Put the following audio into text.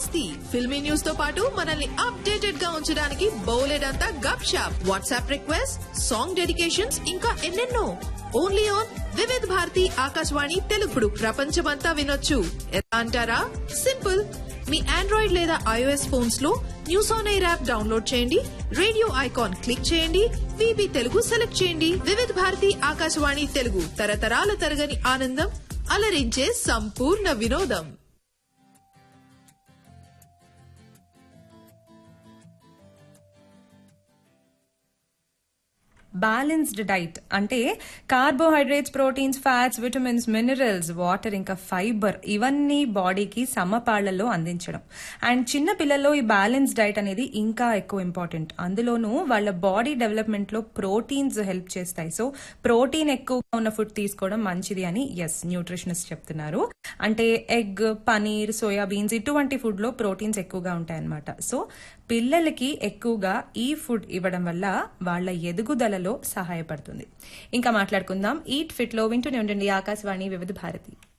మస్తీ ఫిల్మీ న్యూస్ తో పాటు మనల్ని అప్డేటెడ్ గా ఉంచడానికి బౌలెడంతా గప్ షాప్ వాట్సాప్ రిక్వెస్ట్ సాంగ్ డెడికేషన్స్ ఇంకా ఎన్నెన్నో ఓన్లీ ఆన్ వివిధ్ భారతి ఆకాశవాణి తెలుగుడు ప్రపంచమంతా వినొచ్చు ఎలా అంటారా సింపుల్ మీ ఆండ్రాయిడ్ లేదా ఐఓఎస్ ఫోన్స్ లో news on air app download చేయండి రేడియో ఐకాన్ క్లిక్ చేయండి విబి తెలుగు సెలెక్ట్ చేయండి వివిధ్ భారతి ఆకాశవాణి తెలుగు తరతరాల తరగని ఆనందం అలరించే సంపూర్ణ వినోదం బ్యాలెన్స్డ్ డైట్ అంటే carbohydrates proteins fats vitamins minerals water ఇంకా ఫైబర్ ఇవన్నీ బాడీకి సమపాళ్లలో అందించడం అండ్ చిన్న పిల్లల్లో ఈ బ్యాలెన్స్ డైట్ అనేది ఇంకా ఎక్కువ ఇంపార్టెంట్ అందులోనూ వాళ్ళ బాడీ డెవలప్మెంట్ లో ప్రోటీన్స్ హెల్ప్ చేస్తాయి సో ప్రోటీన్ ఎక్కువగా ఉన్న ఫుడ్ తీసుకోవడం మంచిది అని ఎస్ న్యూట్రిషనిస్ట్ చెప్తున్నారు అంటే ఎగ్ పనీర్ సోయాబీన్స్ ఇటువంటి ఫుడ్ లో ప్రోటీన్స్ ఎక్కువగా ఉంటాయన్నమాట సో పిల్లలకి ఎక్కువగా ఈ ఫుడ్ ఇవ్వడం వల్ల వాళ్ళ ఎదుగుదలలో సహాయపడుతుంది ఇంకా మాట్లాడుకుందాం ఈట్ ఫిట్ లో వింటూనే ఉండండి ఆకాశవాణి వివిధ భారతి